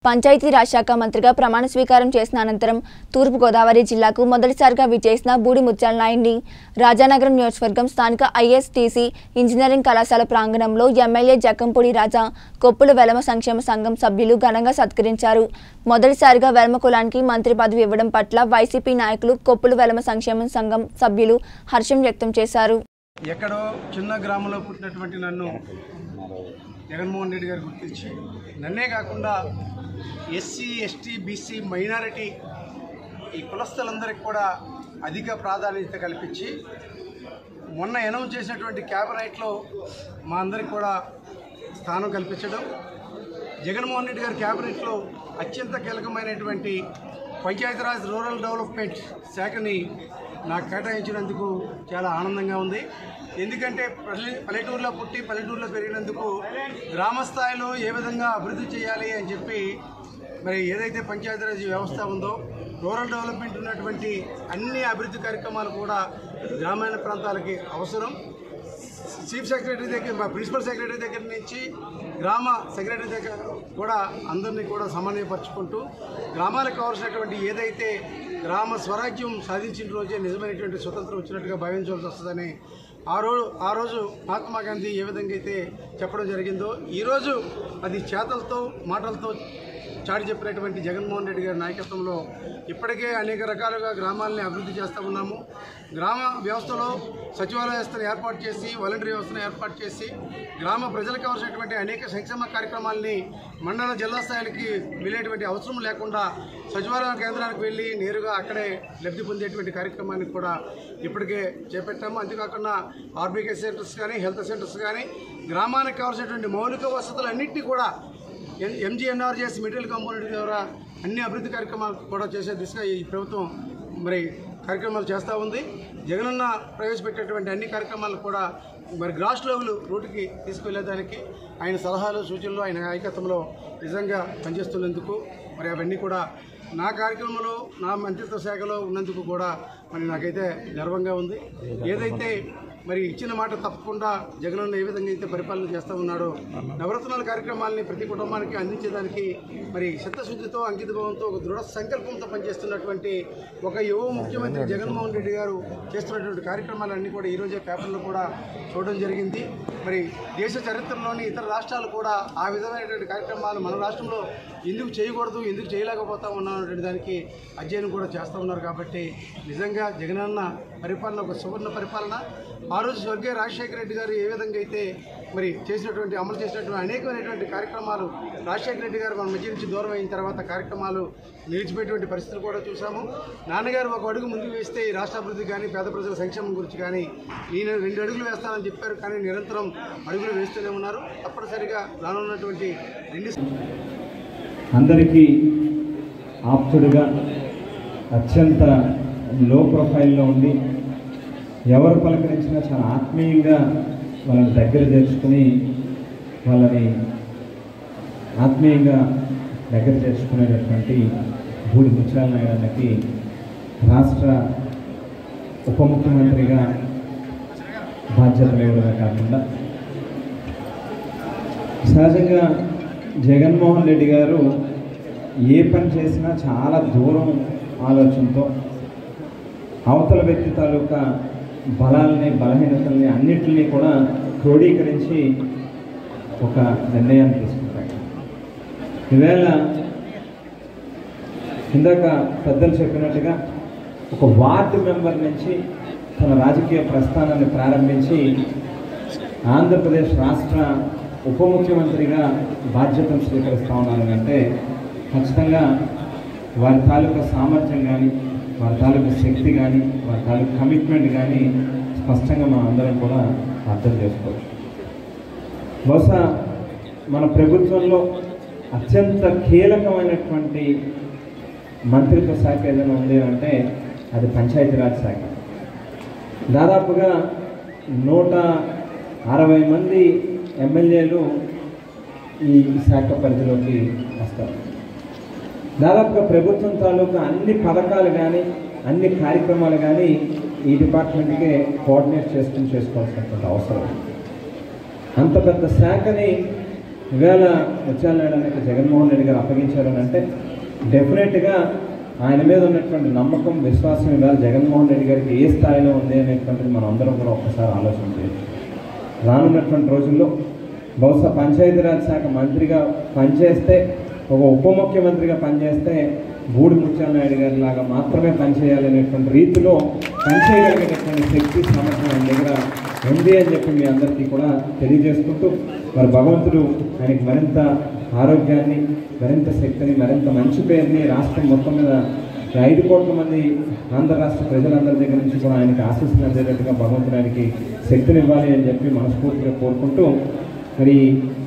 పంచాయతీరాజ్ శాఖ మంత్రిగా ప్రమాణ స్వీకారం చేసిన అనంతరం తూర్పుగోదావరి జిల్లాకు మొదటిసారిగా విచ్చేసిన బూడి ముత్యాల నాయుడిని రాజానగరం నియోజకవర్గం స్థానిక ఐఎస్టీసీ ఇంజనీరింగ్ కళాశాల ప్రాంగణంలో ఎమ్మెల్యే జక్కంపూడి రాజా కొప్పుల వెలమ సంక్షేమ సంఘం సభ్యులు ఘనంగా సత్కరించారు మొదటిసారిగా వెలమ కులానికి మంత్రి పదవి ఇవ్వడం పట్ల వైసీపీ నాయకులు కొప్పుల వెలమ సంక్షేమ సంఘం సభ్యులు హర్షం వ్యక్తం చేశారు ఎక్కడో చిన్న గ్రామంలో పుట్టినటువంటి నన్ను జగన్మోహన్ రెడ్డి గారు గుర్తించి నన్నే కాకుండా ఎస్సీ ఎస్టీ బీసీ మైనారిటీ ఈ కులస్తులందరికీ కూడా అధిక ప్రాధాన్యత కల్పించి మొన్న అనౌన్స్ చేసినటువంటి క్యాబినెట్లో మా అందరికి కూడా స్థానం కల్పించడం జగన్మోహన్ రెడ్డి గారి క్యాబినెట్లో అత్యంత కీలకమైనటువంటి పంచాయతీరాజ్ రూరల్ డెవలప్మెంట్ శాఖని నాకు కేటాయించినందుకు చాలా ఆనందంగా ఉంది ఎందుకంటే పల్లె పల్లెటూరులో పుట్టి పల్లెటూరులో పెరిగినందుకు గ్రామ స్థాయిలో ఏ విధంగా అభివృద్ధి చేయాలి అని చెప్పి మరి ఏదైతే పంచాయతీరాజ్ వ్యవస్థ ఉందో రూరల్ డెవలప్మెంట్ ఉన్నటువంటి అన్ని అభివృద్ధి కార్యక్రమాలు కూడా గ్రామీణ ప్రాంతాలకి అవసరం చీఫ్ సెక్రటరీ దగ్గర మా ప్రిన్సిపల్ సెక్రటరీ దగ్గర నుంచి గ్రామ సెక్రటరీ దగ్గర కూడా అందరినీ కూడా సమన్వయపరుచుకుంటూ గ్రామాలకు కావాల్సినటువంటి ఏదైతే గ్రామ స్వరాజ్యం సాధించిన రోజే నిజమైనటువంటి స్వతంత్రం వచ్చినట్టుగా భావించవలసి వస్తుందని ఆ రోజు ఆ రోజు మహాత్మా గాంధీ ఏ విధంగా అయితే చెప్పడం జరిగిందో ఈరోజు అది చేతలతో మాటలతో చాటి చెప్పినటువంటి జగన్మోహన్ రెడ్డి గారి నాయకత్వంలో ఇప్పటికే అనేక రకాలుగా గ్రామాలని అభివృద్ధి చేస్తూ ఉన్నాము గ్రామ వ్యవస్థలో సచివాలయ వ్యవస్థను ఏర్పాటు చేసి వాలంటరీ వ్యవస్థను ఏర్పాటు చేసి గ్రామ ప్రజలకు కావాల్సినటువంటి అనేక సంక్షేమ కార్యక్రమాలని మండల జిల్లా స్థాయిలకి వెళ్ళేటువంటి అవసరం లేకుండా సచివాలయ కేంద్రానికి వెళ్ళి నేరుగా అక్కడే లబ్ధి పొందేటువంటి కార్యక్రమాన్ని కూడా ఇప్పటికే చేపట్టాము అంతేకాకుండా ఆర్బీకే సెంటర్స్ కానీ హెల్త్ సెంటర్స్ కానీ గ్రామానికి కావాల్సినటువంటి మౌలిక వసతులన్నింటినీ కూడా ఎన్- ఎంజీఎన్ఆర్జీఎస్ మెటీరియల్ కాంపోనెంట్ ద్వారా అన్ని అభివృద్ధి కార్యక్రమాలు కూడా చేసే దిశగా ఈ ప్రభుత్వం మరి కార్యక్రమాలు చేస్తూ ఉంది జగనన్న ప్రవేశపెట్టేటువంటి అన్ని కార్యక్రమాలు కూడా మరి గ్రాస్ లెవెల్ రూట్కి తీసుకువెళ్ళేదానికి ఆయన సలహాలు సూచనలు ఆయన నాయకత్వంలో నిజంగా పనిచేస్తున్నందుకు మరి అవన్నీ కూడా నా కార్యక్రమంలో నా మంత్రిత్వ శాఖలో ఉన్నందుకు కూడా మరి నాకైతే గర్వంగా ఉంది ఏదైతే మరి ఇచ్చిన మాట తప్పకుండా జగనన్న ఏ విధంగా అయితే పరిపాలన చేస్తూ ఉన్నాడో నవరత్నాల కార్యక్రమాలని ప్రతి కుటుంబానికి అందించేదానికి మరి చిత్తశుద్ధితో అంకితభావంతో ఒక దృఢ సంకల్పంతో పనిచేస్తున్నటువంటి ఒక యువ ముఖ్యమంత్రి జగన్మోహన్ రెడ్డి గారు చేస్తున్నటువంటి కార్యక్రమాలన్నీ కూడా ఈరోజే పేపర్లో కూడా చూడడం జరిగింది మరి దేశ చరిత్రలోని ఇతర రాష్ట్రాలు కూడా ఆ విధమైనటువంటి కార్యక్రమాలు మన రాష్ట్రంలో ఎందుకు చేయకూడదు ఎందుకు చేయలేకపోతా ఉన్నాం అనేటువంటి దానికి అధ్యయనం కూడా చేస్తూ ఉన్నారు కాబట్టి నిజంగా జగనన్న పరిపాలన ఒక సువర్ణ పరిపాలన ఆ రోజు స్వర్గీయ రాజశేఖర రెడ్డి గారు ఏ విధంగా అయితే మరి చేసినటువంటి అమలు చేసినటువంటి అనేకమైనటువంటి కార్యక్రమాలు రాజశేఖర రెడ్డి గారు మన మధ్య నుంచి దూరం అయిన తర్వాత కార్యక్రమాలు నిలిచిపోయేటువంటి పరిస్థితులు కూడా చూసాము నాన్నగారు ఒక అడుగు ముందుకు వేస్తే ఈ రాష్ట్ర అభివృద్ధి కానీ పేద ప్రజల సంక్షేమం గురించి కానీ ఈయన రెండు అడుగులు వేస్తానని చెప్పారు కానీ నిరంతరం అడుగులు వేస్తూనే ఉన్నారు తప్పనిసరిగా రానున్నటువంటి రెండు అందరికీ ఆప్తుడుగా అత్యంత లో ప్రొఫైల్లో ఉండి ఎవరు పలకరించినా చాలా ఆత్మీయంగా వాళ్ళని దగ్గర చేర్చుకుని వాళ్ళని ఆత్మీయంగా దగ్గర చేర్చుకునేటటువంటి బూడి ముత్యాల నాయుడుకి రాష్ట్ర ఉప ముఖ్యమంత్రిగా బాధ్యతలు ఇవ్వడమే కాకుండా సహజంగా జగన్మోహన్ రెడ్డి గారు ఏ పని చేసినా చాలా దూరం ఆలోచనతో అవతల వ్యక్తి తాలూకా బలాలని బలహీనతల్ని అన్నిటిని కూడా క్రోడీకరించి ఒక నిర్ణయాన్ని తీసుకుంటాడు ఈవేళ ఇందాక పెద్దలు చెప్పినట్టుగా ఒక వార్డు మెంబర్ నుంచి తన రాజకీయ ప్రస్థానాన్ని ప్రారంభించి ఆంధ్రప్రదేశ్ రాష్ట్ర ఉప ముఖ్యమంత్రిగా బాధ్యతలు స్వీకరిస్తా ఉన్నాను అంటే ఖచ్చితంగా వారి తాలూకా సామర్థ్యం కానీ వారి తాలూకా శక్తి కానీ వారి తాలూకా కమిట్మెంట్ కానీ స్పష్టంగా మనం అందరం కూడా అర్థం చేసుకోవచ్చు బహుశా మన ప్రభుత్వంలో అత్యంత కీలకమైనటువంటి మంత్రిత్వ శాఖ ఏదైనా ఉంది అంటే అది పంచాయతీరాజ్ శాఖ దాదాపుగా నూట అరవై మంది ఎమ్మెల్యేలు ఈ శాఖ పరిధిలోకి వస్తారు దాదాపుగా ప్రభుత్వం తాలూకా అన్ని పథకాలు కానీ అన్ని కార్యక్రమాలు కానీ ఈ డిపార్ట్మెంట్కే కోఆర్డినేట్ చేసుకుని చేసుకోవాల్సినటువంటి అవసరం అంత పెద్ద శాఖని ఈవేళ ముత్యాల నాయుడు అనేది జగన్మోహన్ రెడ్డి గారు అప్పగించారని అంటే డెఫినెట్గా ఆయన మీద ఉన్నటువంటి నమ్మకం విశ్వాసం ఇవాళ జగన్మోహన్ రెడ్డి గారికి ఏ స్థాయిలో ఉంది అనేటువంటిది మనం అందరం కూడా ఒక్కసారి ఆలోచన చేయొచ్చు రానున్నటువంటి రోజుల్లో బహుశా పంచాయతీరాజ్ శాఖ మంత్రిగా పనిచేస్తే ఒక ఉప ముఖ్యమంత్రిగా పనిచేస్తే బూడి ముత్యాల నాయుడు గారి లాగా మాత్రమే పనిచేయాలనేటువంటి రీతిలో పనిచేయగలిగేటటువంటి శక్తి సామర్థ్యం ఆయన దగ్గర ఉంది అని చెప్పి మీ అందరికీ కూడా తెలియజేసుకుంటూ మరి భగవంతుడు ఆయనకి మరింత ఆరోగ్యాన్ని మరింత శక్తిని మరింత మంచి పేరుని రాష్ట్రం మొత్తం మీద ఈ ఐదు కోట్ల మంది ఆంధ్ర రాష్ట్ర ప్రజలందరి దగ్గర నుంచి కూడా ఆయనకి ఆశీస్సులు అందేటట్టుగా భగవంతుడు ఆయనకి శక్తిని ఇవ్వాలి అని చెప్పి మనస్ఫూర్తిగా కోరుకుంటూ మరి